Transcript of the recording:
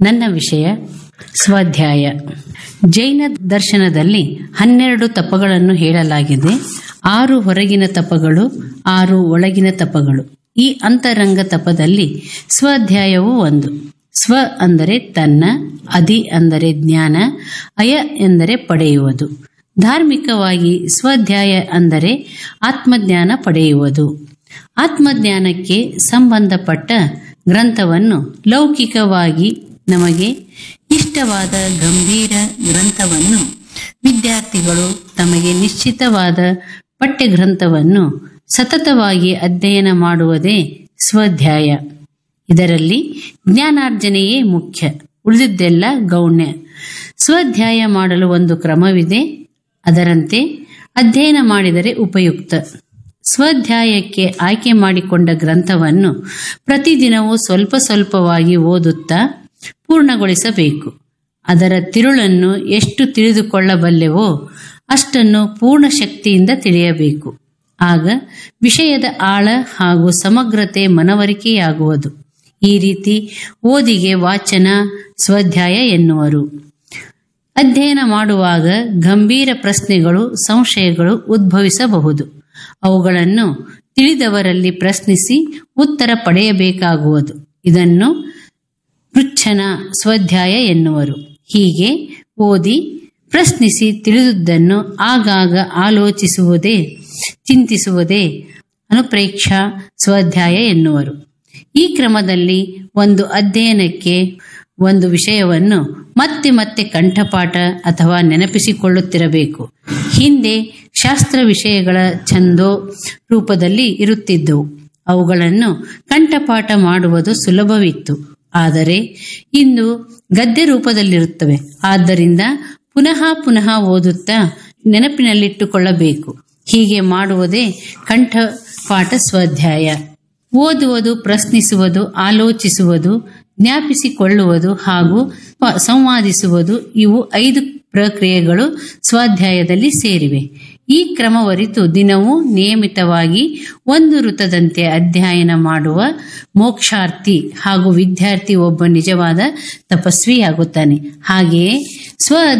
ನನ್ನ ವಿಷಯ ಸ್ವಾಧ್ಯಾಯ ಜೈನ ದರ್ಶನದಲ್ಲಿ ಹನ್ನೆರಡು ತಪಗಳನ್ನು ಹೇಳಲಾಗಿದೆ ಆರು ಹೊರಗಿನ ತಪಗಳು ಆರು ಒಳಗಿನ ತಪಗಳು ಈ ಅಂತರಂಗ ತಪದಲ್ಲಿ ಸ್ವಾಧ್ಯಾಯವೂ ಒಂದು ಸ್ವ ಅಂದರೆ ತನ್ನ ಅಧಿ ಅಂದರೆ ಜ್ಞಾನ ಅಯ ಎಂದರೆ ಪಡೆಯುವುದು ಧಾರ್ಮಿಕವಾಗಿ ಸ್ವಾಧ್ಯಾಯ ಅಂದರೆ ಆತ್ಮಜ್ಞಾನ ಪಡೆಯುವುದು ಆತ್ಮಜ್ಞಾನಕ್ಕೆ ಸಂಬಂಧಪಟ್ಟ ಗ್ರಂಥವನ್ನು ಲೌಕಿಕವಾಗಿ ನಮಗೆ ಇಷ್ಟವಾದ ಗಂಭೀರ ಗ್ರಂಥವನ್ನು ವಿದ್ಯಾರ್ಥಿಗಳು ತಮಗೆ ನಿಶ್ಚಿತವಾದ ಪಠ್ಯಗ್ರಂಥವನ್ನು ಸತತವಾಗಿ ಅಧ್ಯಯನ ಮಾಡುವುದೇ ಸ್ವಾಧ್ಯಾಯ ಇದರಲ್ಲಿ ಜ್ಞಾನಾರ್ಜನೆಯೇ ಮುಖ್ಯ ಉಳಿದಿದ್ದೆಲ್ಲ ಗೌಣ್ಯ ಸ್ವಾಧ್ಯಾಯ ಮಾಡಲು ಒಂದು ಕ್ರಮವಿದೆ ಅದರಂತೆ ಅಧ್ಯಯನ ಮಾಡಿದರೆ ಉಪಯುಕ್ತ ಸ್ವಾಧ್ಯಾಯಕ್ಕೆ ಆಯ್ಕೆ ಮಾಡಿಕೊಂಡ ಗ್ರಂಥವನ್ನು ಪ್ರತಿದಿನವೂ ಸ್ವಲ್ಪ ಸ್ವಲ್ಪವಾಗಿ ಓದುತ್ತಾ ಪೂರ್ಣಗೊಳಿಸಬೇಕು ಅದರ ತಿರುಳನ್ನು ಎಷ್ಟು ತಿಳಿದುಕೊಳ್ಳಬಲ್ಲೆವೋ ಅಷ್ಟನ್ನು ಪೂರ್ಣ ಶಕ್ತಿಯಿಂದ ತಿಳಿಯಬೇಕು ಆಗ ವಿಷಯದ ಆಳ ಹಾಗೂ ಸಮಗ್ರತೆ ಮನವರಿಕೆಯಾಗುವುದು ಈ ರೀತಿ ಓದಿಗೆ ವಾಚನ ಸ್ವಾಧ್ಯಾಯ ಎನ್ನುವರು ಅಧ್ಯಯನ ಮಾಡುವಾಗ ಗಂಭೀರ ಪ್ರಶ್ನೆಗಳು ಸಂಶಯಗಳು ಉದ್ಭವಿಸಬಹುದು ಅವುಗಳನ್ನು ತಿಳಿದವರಲ್ಲಿ ಪ್ರಶ್ನಿಸಿ ಉತ್ತರ ಪಡೆಯಬೇಕಾಗುವುದು ಇದನ್ನು ಪೃಚ್ಛನ ಸ್ವಾಧ್ಯಾಯ ಎನ್ನುವರು ಹೀಗೆ ಓದಿ ಪ್ರಶ್ನಿಸಿ ತಿಳಿದುದನ್ನು ಆಗಾಗ ಆಲೋಚಿಸುವುದೇ ಚಿಂತಿಸುವುದೇ ಅನುಪ್ರೇಕ್ಷಾ ಸ್ವಾಧ್ಯಾಯ ಎನ್ನುವರು ಈ ಕ್ರಮದಲ್ಲಿ ಒಂದು ಅಧ್ಯಯನಕ್ಕೆ ಒಂದು ವಿಷಯವನ್ನು ಮತ್ತೆ ಮತ್ತೆ ಕಂಠಪಾಠ ಅಥವಾ ನೆನಪಿಸಿಕೊಳ್ಳುತ್ತಿರಬೇಕು ಹಿಂದೆ ಶಾಸ್ತ್ರ ವಿಷಯಗಳ ಛಂದೋ ರೂಪದಲ್ಲಿ ಇರುತ್ತಿದ್ದವು ಅವುಗಳನ್ನು ಕಂಠಪಾಠ ಮಾಡುವುದು ಸುಲಭವಿತ್ತು ಆದರೆ ಇಂದು ಗದ್ಯ ರೂಪದಲ್ಲಿರುತ್ತವೆ ಆದ್ದರಿಂದ ಪುನಃ ಪುನಃ ಓದುತ್ತಾ ನೆನಪಿನಲ್ಲಿಟ್ಟುಕೊಳ್ಳಬೇಕು ಹೀಗೆ ಮಾಡುವುದೇ ಕಂಠಪಾಠ ಸ್ವಾಧ್ಯಾಯ ಓದುವುದು ಪ್ರಶ್ನಿಸುವುದು ಆಲೋಚಿಸುವುದು ಜ್ಞಾಪಿಸಿಕೊಳ್ಳುವುದು ಹಾಗೂ ಪ- ಸಂವಾದಿಸುವುದು ಇವು ಐದು ಪ್ರಕ್ರಿಯೆಗಳು ಸ್ವಾಧ್ಯಾಯದಲ್ಲಿ ಸೇರಿವೆ ಈ ಕ್ರಮವರಿತು ದಿನವೂ ನಿಯಮಿತವಾಗಿ ಒಂದು ವೃತ್ತದಂತೆ ಅಧ್ಯಯನ ಮಾಡುವ ಮೋಕ್ಷಾರ್ಥಿ ಹಾಗೂ ವಿದ್ಯಾರ್ಥಿ ಒಬ್ಬ ನಿಜವಾದ ತಪಸ್ವಿಯಾಗುತ್ತಾನೆ ಹಾಗೆಯೇ ಸ್ವ